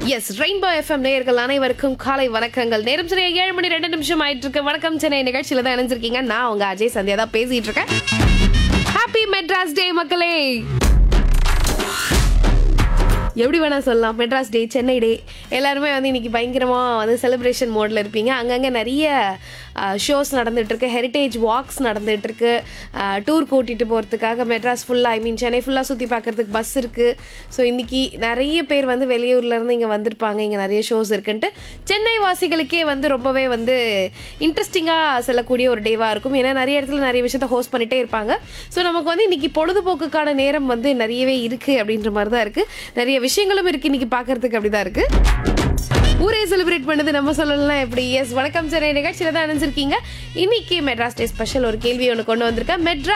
S rainbow FM நேயர்கள் அனைவருக்கும் காலை வணக்கங்கள் நேரம் சரியா ஏழு மணி ரெண்டு நிமிஷம் ஆயிட்டு இருக்கு வணக்கம் சென்னை நிகழ்ச்சியில தான் இணைஞ்சிருக்கீங்க நான் உங்க அஜய் சந்தியா தான் பேசிட்டு இருக்கேன் ஹாப்பி மெட்ராஸ் டே மக்களே எப்படி வேணா சொல்லலாம் மெட்ராஸ் டே சென்னை டே எல்லாருமே வந்து இன்னைக்கு பயங்கரமாக வந்து செலிப்ரேஷன் மோடில் இருப்பீங்க அங்கங்கே நிறைய ஷோஸ் நடந்துட்டு இருக்கு ஹெரிட்டேஜ் வாக்ஸ் நடந்துட்டு இருக்கு டூர் கூட்டிட்டு போகிறதுக்காக மெட்ராஸ் ஃபுல்லாக ஐ மீன் சென்னை ஃபுல்லாக சுற்றி பார்க்கறதுக்கு பஸ் இருக்குது ஸோ இன்னைக்கு நிறைய பேர் வந்து வெளியூர்லேருந்து இங்கே வந்திருப்பாங்க இங்கே நிறைய ஷோஸ் இருக்குன்ட்டு சென்னை வாசிகளுக்கே வந்து ரொம்பவே வந்து இன்ட்ரெஸ்டிங்காக செல்லக்கூடிய ஒரு டேவாக இருக்கும் ஏன்னா நிறைய இடத்துல நிறைய விஷயத்த ஹோஸ்ட் பண்ணிட்டே இருப்பாங்க ஸோ நமக்கு வந்து இன்னைக்கு பொழுதுபோக்குக்கான நேரம் வந்து நிறையவே இருக்குது அப்படின்ற மாதிரி தான் இருக்குது நிறைய விஷயங்களும் இருக்குது இன்னைக்கு பார்க்கறதுக்கு அப்படி தான் இருக்குது ஊரே செலிப்ரேட் பண்ணது நம்ம சொல்லலாம் எப்படி எஸ் வணக்கம் சார் நிகழ்ச்சியில தான் அணிஞ்சிருக்கீங்க இன்னைக்கு மெட்ராஸ் டே ஸ்பெஷல் ஒரு கேள்வி ஒன்று கொண்டு வந்திருக்கேன் மெட்ராஸ்